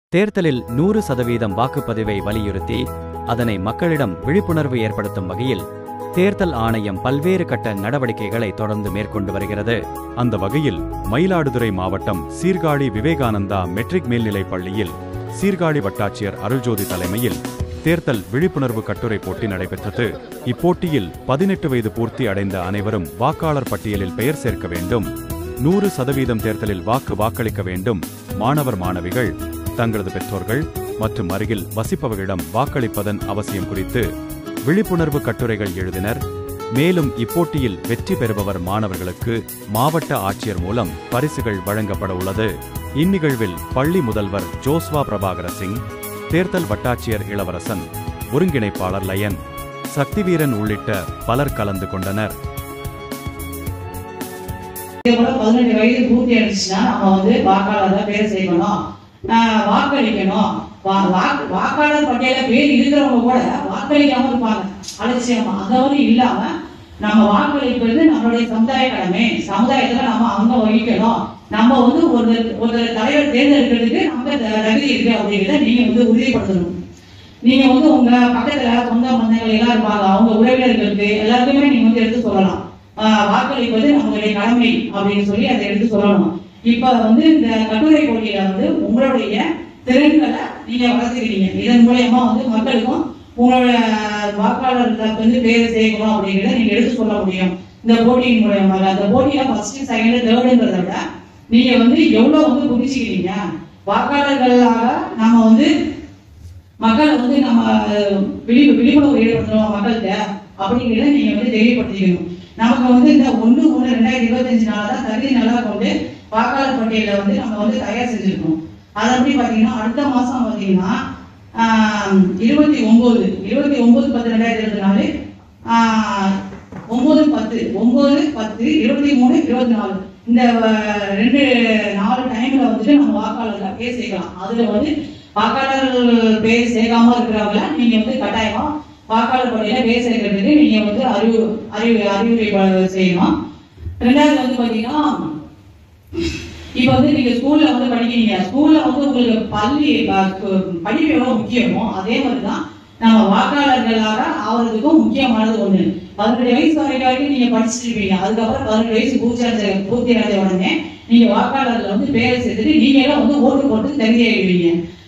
தேர்தலில் நூறு சதவீதம் வாக்குப்பதிவை வலியுறுத்தி அதனை மக்களிடம் விழிப்புணர்வு ஏற்படுத்தும் வகையில் தேர்தல் ஆணையம் பல்வேறு கட்ட நடவடிக்கைகளை தொடர்ந்து மேற்கொண்டு வருகிறது அந்த வகையில் மயிலாடுதுறை மாவட்டம் சீர்காழி விவேகானந்தா மெட்ரிக் மேல்நிலைப் பள்ளியில் சீர்காழி வட்டாட்சியர் அருள்ஜோதி தலைமையில் தேர்தல் விழிப்புணர்வு கட்டுரை போட்டி நடைபெற்றது இப்போட்டியில் பதினெட்டு வயது பூர்த்தி அடைந்த அனைவரும் வாக்காளர் பட்டியலில் பெயர் சேர்க்க வேண்டும் நூறு சதவீதம் தேர்தலில் வாக்கு வாக்களிக்க வேண்டும் மாணவர் மாணவிகள் தங்களது பெற்றோர்கள் மற்றும் அருகில் வசிப்பவர்களிடம் வாக்களிப்பதன் அவசியம் குறித்து விழிப்புணர்வு கட்டுரைகள் எழுதினர் மேலும் இப்போட்டியில் வெற்றி பெறுபவர் மாணவர்களுக்கு மாவட்ட ஆட்சியர் மூலம் பரிசுகள் வழங்கப்பட உள்ளது இந்நிகழ்வில் பள்ளி முதல்வர் ஜோஸ்வா பிரபாகர சிங் தேர்தல் வட்டாட்சியர் இளவரசன் ஒருங்கிணைப்பாளர் லயன் சக்திவீரன் உள்ளிட்ட பலர் கலந்து கொண்டனர் இதே போல பதினெட்டு வயது பூர்த்தி அடிச்சுன்னா நம்ம வந்து வாக்காளராக பேர் சேர்க்கணும் ஆஹ் வாக்களிக்கணும் வா- வாக்கு வாக்காளர் பட்டியல பேர் இருக்கிறவங்க கூட வாக்களிக்காம இருப்பாங்க அலட்சியமா அந்த மாதிரி இல்லாம நம்ம வாக்களிப்பது நம்மளுடைய சமுதாய கடமை சமுதாயத்துல நம்ம அங்க வகிக்கணும் நம்ம வந்து ஒரு ஒரு தலைவர் தேர்ந்தெடுக்கிறதுக்கு நமக்கு த- தகுதி இருக்கு அப்படிங்கிறத நீங்க வந்து உறுதிப்படுத்தணும் நீங்க வந்து உங்க பக்கத்துல சொந்த பந்தங்கள் எல்லாம் இருப்பாங்க அவங்க உறவினர்களுக்கு எல்லாருக்குமே நீங்க வந்து எடுத்து சொல்லலாம் ஆஹ் வாக்களிப்பது நம்மளுடைய கடமை அப்படின்னு சொல்லி அதை எடுத்து சொல்லணும் இப்ப வந்து இந்த கட்டுரை போட்டியில வந்து உங்களுடைய திறன்களை நீங்க வளர்த்துக்கிறீங்க இதன் மூலியமா வந்து மக்களுக்கும் உங்களோட வாக்காளர்களுக்கு வந்து பேர் சேர்க்கணும் அப்படிங்கிறத நீங்க எடுத்து சொல்ல முடியும் இந்த போட்டியின் மூலியமாக அந்த போட்டியில ஃபர்ஸ்ட் செகண்ட் தேர்டுங்கிறத விட நீங்க வந்து எவ்வளவு வந்து புரிச்சுக்கிறீங்க வாக்காளர்களாக நம்ம வந்து மக்களை வந்து நம்ம விழி விழிப்புணர்வு ஏற்படுத்தணும் மக்கள்கிட்ட அப்படிங்கிறத நீங்க வந்து தெரியப்படுத்திக்கணும் நமக்கு வந்து இந்த ஒண்ணு ஒண்ணு ரெண்டாயிரத்தி இருபத்தஞ்சு நாள் தான் தகுதி நல்லா கொண்டு வாக்காளர் பட்டியலை வந்து நம்ம வந்து தயார் செஞ்சிருக்கோம் அது அப்படி பாத்தீங்கன்னா அடுத்த மாசம் பாத்தீங்கன்னா ஆஹ், இருபத்தி ஒன்பது இருபத்தி ஒன்பது பத்து ரெண்டாயிரத்தி இருபத்தி நாலு ஆஹ், ஒன்பது பத்து ஒன்பது பத்து இருபத்தி மூணு இருபத்தி நாலு இந்த அஹ், ரெண்டு நாலு டைம்ல வந்துட்டு நம்ம வாக்காளர்களை பேர் சேர்க்கலாம் அதுல வந்து வாக்காளர் பேர் சேர்க்காம இருக்கிறவங்கள நீங்க வந்து கட்டாயமா வாக்காளர் பட்டியல பேர் சேர்க்கறதுக்கு நீங்க வந்து அறிவு அறிவு அறிவுரை ப- செய்யணும் ரெண்டாவது வந்து பாத்தீங்கன்னா இப்ப வந்து நீங்க ஸ்கூல்ல வந்து படிக்கிறீங்க ஸ்கூல்ல வந்து உங்களுக்கு பள்ளி ப- கு- படிப்பு எவ்வளவு முக்கியமோ அதே மாதிரிதான் நம்ம வாக்காளர்களாக ஆவறதுக்கும் முக்கியமானது ஒண்ணு பதினெட்டு வயசு வரைக்கும் வரைக்கும் நீங்க படிச்சுட்டு இருப்பீங்க அதுக்கப்புறம் பதினெட்டு வயசு பூர்த்தி அடைஞ்ச பூர்த்தி அடைஞ்ச உடனே நீங்க வாக்காளர்ல வந்து பேரை சேர்த்துட்டு நீங்க எல்லாம் வந்து ஓட்டு போட்டு தகுதி ஆயிடுவீங்க